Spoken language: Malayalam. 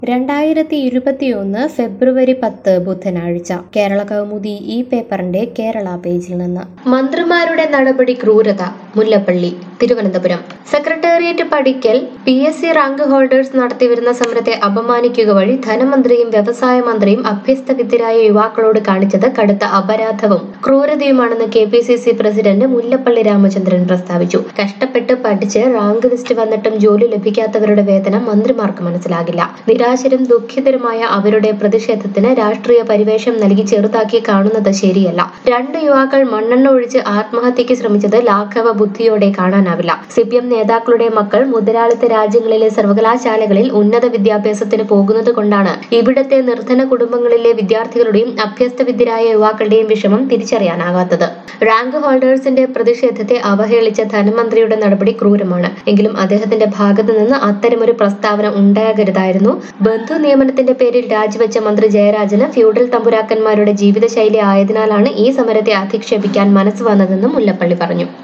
രണ്ടായിരത്തി ഇരുപത്തിയൊന്ന് ഫെബ്രുവരി പത്ത് ബുധനാഴ്ച കേരള കൗമുദി ഈ പേപ്പറിന്റെ കേരള പേജിൽ നിന്ന് മന്ത്രിമാരുടെ നടപടി ക്രൂരത മുല്ലപ്പള്ളി തിരുവനന്തപുരം സെക്രട്ടേറിയറ്റ് പടിക്കൽ P S C rank holders നടത്തിവരുന്ന സമരത്തെ അപമാനിക്കുക വഴി ധനമന്ത്രിയും വ്യവസായ മന്ത്രിയും അഭ്യസ്തവിദ്യരായ യുവാക്കളോട് കാണിച്ചത് കടുത്ത അപരാധവും ക്രൂരതയുമാണെന്ന് K P C C president Mullappally Ramachandran പ്രസ്താവിച്ചു കഷ്ടപ്പെട്ട് പഠിച്ച് റാങ്ക് ലിസ്റ്റ് വന്നിട്ടും ജോലി ലഭിക്കാത്തവരുടെ വേദന മന്ത്രിമാർക്ക് മനസ്സിലാകില്ല നിരാശരും ദുഃഖിതരുമായ അവരുടെ പ്രതിഷേധത്തിന് രാഷ്ട്രീയ പരിവേഷം നൽകി ചെറുതാക്കി കാണുന്നത് ശരിയല്ല രണ്ട് യുവാക്കൾ മണ്ണെണ്ണ ഒഴിച്ച് ആത്മഹത്യക്ക് ശ്രമിച്ചത് ലാഘവ ബുദ്ധിയോടെ കാണാനാവില്ല സി പി എം നേതാക്കളുടെ മക്കൾ മുതലാളിത്ത രാജ്യങ്ങളിലെ സർവകലാശാലകളിൽ ഉന്നത വിദ്യാഭ്യാസത്തിന് പോകുന്നത് കൊണ്ടാണ് ഇവിടത്തെ നിർധന കുടുംബങ്ങളിലെ വിദ്യാർത്ഥികളുടെയും അഭ്യസ്തവിദ്യരായ യുവാക്കളുടെയും വിഷമം തിരിച്ചറിയാനാകാത്തത് റാങ്ക് ഹോൾഡേഴ്സിന്റെ പ്രതിഷേധത്തെ അവഹേളിച്ച ധനമന്ത്രിയുടെ നടപടി ക്രൂരമാണ് എങ്കിലും അദ്ദേഹത്തിന്റെ ഭാഗത്തു നിന്ന് അത്തരമൊരു പ്രസ്താവന ഉണ്ടാകരുതായിരുന്നു ബന്ധു നിയമനത്തിന്റെ പേരിൽ രാജിവെച്ച മന്ത്രി ജയരാജന് ഫ്യൂഡൽ തമ്പുരാക്കന്മാരുടെ ജീവിതശൈലി ആയതിനാലാണ് ഈ സമരത്തെ അധിക്ഷേപിക്കാൻ മനസ്സ് വന്നതെന്നും മുല്ലപ്പള്ളി പറഞ്ഞു